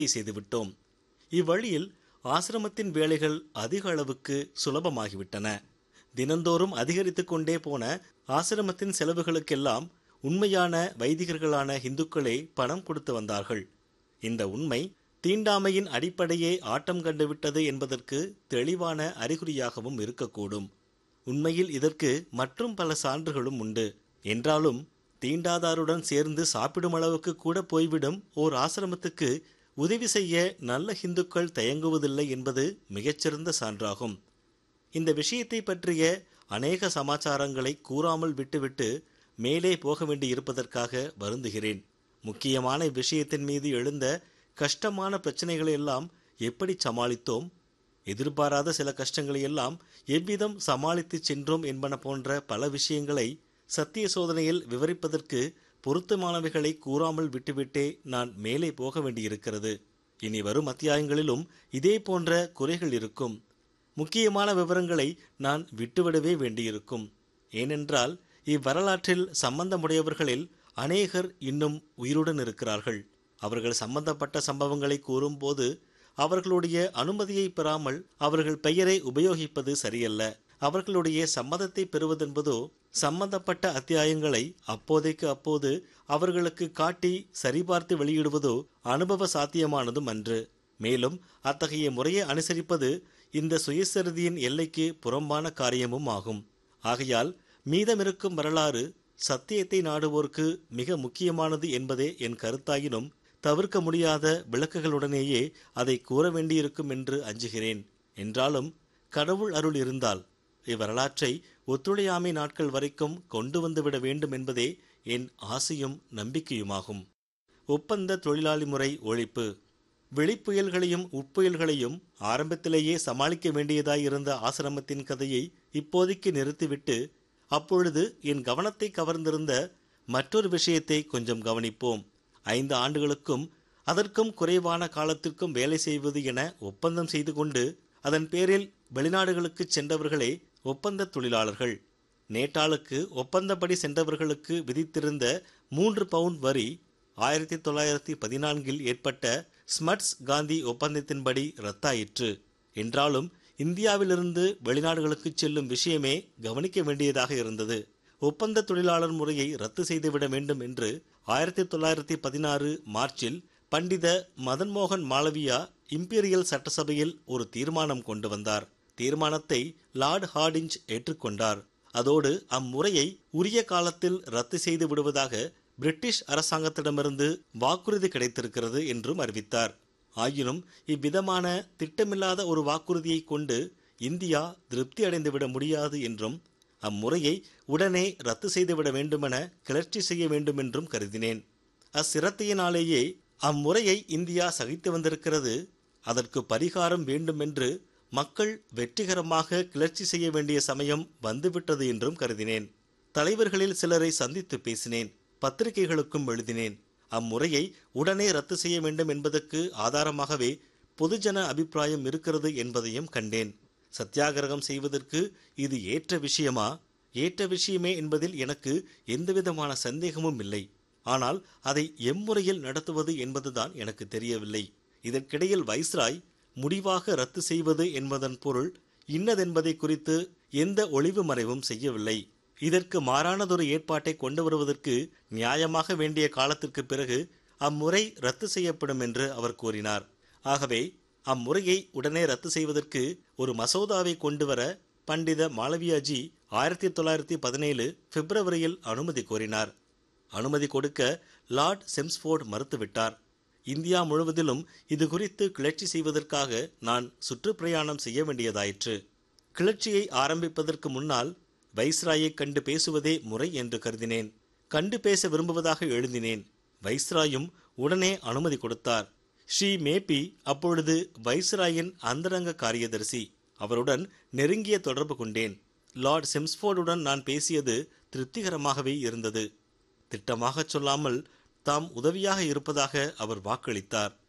செய்துவிட்டோம் இவ்வழியில் ஆசிரமத்தின் வேலைகள் அதிக அளவுக்கு சுலபமாகிவிட்டன தினந்தோறும் அதிகரித்து கொண்டே போன ஆசிரமத்தின் செலவுகளுக்கெல்லாம் உண்மையான வைதிகர்களான இந்துக்களே பணம் கொடுத்து வந்தார்கள் இந்த உண்மை தீண்டாமையின் அடிப்படையே ஆட்டம் கண்டுவிட்டது என்பதற்கு தெளிவான அறிகுறியாகவும் இருக்கக்கூடும் உண்மையில் இதற்கு மற்றும் பல சான்றுகளும் உண்டு என்றாலும் தீண்டாதாருடன் சேர்ந்து சாப்பிடும் அளவுக்கு கூட போய்விடும் ஓர் ஆசிரமத்துக்கு உதவி செய்ய நல்ல இந்துக்கள் தயங்குவதில்லை என்பது மிகச்சிறந்த சான்றாகும் இந்த விஷயத்தை பற்றிய அநேக சமாச்சாரங்களை கூறாமல் விட்டுவிட்டு மேலே போக வேண்டியிருப்பதற்காக வருந்துகிறேன் முக்கியமான விஷயத்தின் மீது எழுந்த கஷ்டமான பிரச்சனைகளை எல்லாம் எப்படி சமாளித்தோம் எதிர்பாராத சில கஷ்டங்களை எல்லாம் எவ்விதம் சமாளித்து சென்றோம் என்பன போன்ற பல விஷயங்களை சத்திய சோதனையில் விவரிப்பதற்கு பொருத்தமானவைகளை கூறாமல் விட்டுவிட்டே நான் மேலே போக வேண்டியிருக்கிறது இனி வரும் அத்தியாயங்களிலும் இதே போன்ற குறைகள் இருக்கும் முக்கியமான விவரங்களை நான் விட்டுவிடவே வேண்டியிருக்கும் ஏனென்றால் இவ்வரலாற்றில் சம்பந்தமுடையவர்களில் அநேகர் இன்னும் உயிருடன் இருக்கிறார்கள் அவர்கள் சம்பந்தப்பட்ட சம்பவங்களை கூறும்போது அவர்களுடைய அனுமதியை பெறாமல் அவர்கள் பெயரை உபயோகிப்பது சரியல்ல அவர்களுடைய சம்மதத்தை பெறுவதென்பதோ சம்பந்தப்பட்ட அத்தியாயங்களை அப்போதைக்கு அப்போது அவர்களுக்கு காட்டி சரிபார்த்து வெளியிடுவதோ அனுபவ சாத்தியமானதும் அன்று மேலும் அத்தகைய முறையை அனுசரிப்பது இந்த சுயசரிதியின் எல்லைக்கு புறம்பான காரியமும் ஆகும் ஆகையால் மீதமிருக்கும் வரலாறு சத்தியத்தை நாடுவோர்க்கு மிக முக்கியமானது என்பதே என் கருத்தாயினும் தவிர்க்க முடியாத விளக்குகளுடனேயே அதை கூற வேண்டியிருக்கும் என்று அஞ்சுகிறேன் என்றாலும் கடவுள் அருள் இருந்தால் இவ்வரலாற்றை ஒத்துழையாமை நாட்கள் வரைக்கும் கொண்டு வந்துவிட வேண்டும் என்பதே என் ஆசையும் நம்பிக்கையுமாகும் ஒப்பந்த தொழிலாளி முறை ஒழிப்பு வெளிப்புயல்களையும் உட்புயல்களையும் ஆரம்பத்திலேயே சமாளிக்க வேண்டியதாயிருந்த ஆசிரமத்தின் கதையை இப்போதைக்கு நிறுத்திவிட்டு அப்பொழுது என் கவனத்தை கவர்ந்திருந்த மற்றொரு விஷயத்தை கொஞ்சம் கவனிப்போம் ஐந்து ஆண்டுகளுக்கும் அதற்கும் குறைவான காலத்திற்கும் வேலை செய்வது என ஒப்பந்தம் செய்து கொண்டு அதன் பேரில் வெளிநாடுகளுக்கு சென்றவர்களே ஒப்பந்த தொழிலாளர்கள் நேட்டாளுக்கு ஒப்பந்தப்படி சென்றவர்களுக்கு விதித்திருந்த மூன்று பவுண்ட் வரி ஆயிரத்தி தொள்ளாயிரத்தி பதினான்கில் ஏற்பட்ட ஸ்மட்ஸ் காந்தி ஒப்பந்தத்தின்படி ரத்தாயிற்று என்றாலும் இந்தியாவிலிருந்து வெளிநாடுகளுக்கு செல்லும் விஷயமே கவனிக்க வேண்டியதாக இருந்தது ஒப்பந்த தொழிலாளர் முறையை ரத்து செய்துவிட வேண்டும் என்று ஆயிரத்தி தொள்ளாயிரத்தி பதினாறு மார்ச்சில் பண்டித மதன்மோகன் மாளவியா இம்பீரியல் சட்டசபையில் ஒரு தீர்மானம் கொண்டு வந்தார் தீர்மானத்தை லார்ட் ஹார்டிஞ்ச் ஏற்றுக்கொண்டார் அதோடு அம்முறையை உரிய காலத்தில் ரத்து செய்து விடுவதாக பிரிட்டிஷ் அரசாங்கத்திடமிருந்து வாக்குறுதி கிடைத்திருக்கிறது என்றும் அறிவித்தார் ஆயினும் இவ்விதமான திட்டமில்லாத ஒரு வாக்குறுதியை கொண்டு இந்தியா திருப்தி அடைந்துவிட முடியாது என்றும் அம்முறையை உடனே ரத்து செய்துவிட வேண்டுமென கிளர்ச்சி செய்ய வேண்டுமென்றும் கருதினேன் அச்சிரத்தையினாலேயே அம்முறையை இந்தியா சகித்து வந்திருக்கிறது அதற்கு பரிகாரம் வேண்டுமென்று மக்கள் வெற்றிகரமாக கிளர்ச்சி செய்ய வேண்டிய சமயம் வந்துவிட்டது என்றும் கருதினேன் தலைவர்களில் சிலரை சந்தித்து பேசினேன் பத்திரிகைகளுக்கும் எழுதினேன் அம்முறையை உடனே ரத்து செய்ய வேண்டும் என்பதற்கு ஆதாரமாகவே பொதுஜன அபிப்பிராயம் இருக்கிறது என்பதையும் கண்டேன் சத்தியாகிரகம் செய்வதற்கு இது ஏற்ற விஷயமா ஏற்ற விஷயமே என்பதில் எனக்கு எந்தவிதமான சந்தேகமும் இல்லை ஆனால் அதை எம்முறையில் நடத்துவது என்பதுதான் எனக்கு தெரியவில்லை இதற்கிடையில் வைஸ்ராய் முடிவாக ரத்து செய்வது என்பதன் பொருள் இன்னதென்பதை குறித்து எந்த ஒளிவு மறைவும் செய்யவில்லை இதற்கு மாறானதொரு ஏற்பாட்டை கொண்டு வருவதற்கு நியாயமாக வேண்டிய காலத்திற்கு பிறகு அம்முறை ரத்து செய்யப்படும் என்று அவர் கூறினார் ஆகவே அம்முறையை உடனே ரத்து செய்வதற்கு ஒரு மசோதாவை கொண்டு வர பண்டித மாளவியாஜி ஆயிரத்தி தொள்ளாயிரத்தி பதினேழு பிப்ரவரியில் அனுமதி கோரினார் அனுமதி கொடுக்க லார்ட் செம்ஸ்போர்ட் மறுத்துவிட்டார் இந்தியா முழுவதிலும் இது குறித்து கிளர்ச்சி செய்வதற்காக நான் சுற்றுப்பிரயாணம் செய்ய வேண்டியதாயிற்று கிளர்ச்சியை ஆரம்பிப்பதற்கு முன்னால் வைஸ்ராயை கண்டு பேசுவதே முறை என்று கருதினேன் கண்டு பேச விரும்புவதாக எழுதினேன் வைஸ்ராயும் உடனே அனுமதி கொடுத்தார் ஸ்ரீ மேபி அப்பொழுது வைஸ்ராயின் அந்தரங்க காரியதர்சி அவருடன் நெருங்கிய தொடர்பு கொண்டேன் லார்ட் செம்ஸ்போர்டுடன் நான் பேசியது திருப்திகரமாகவே இருந்தது திட்டமாகச் சொல்லாமல் தாம் உதவியாக இருப்பதாக அவர் வாக்களித்தார்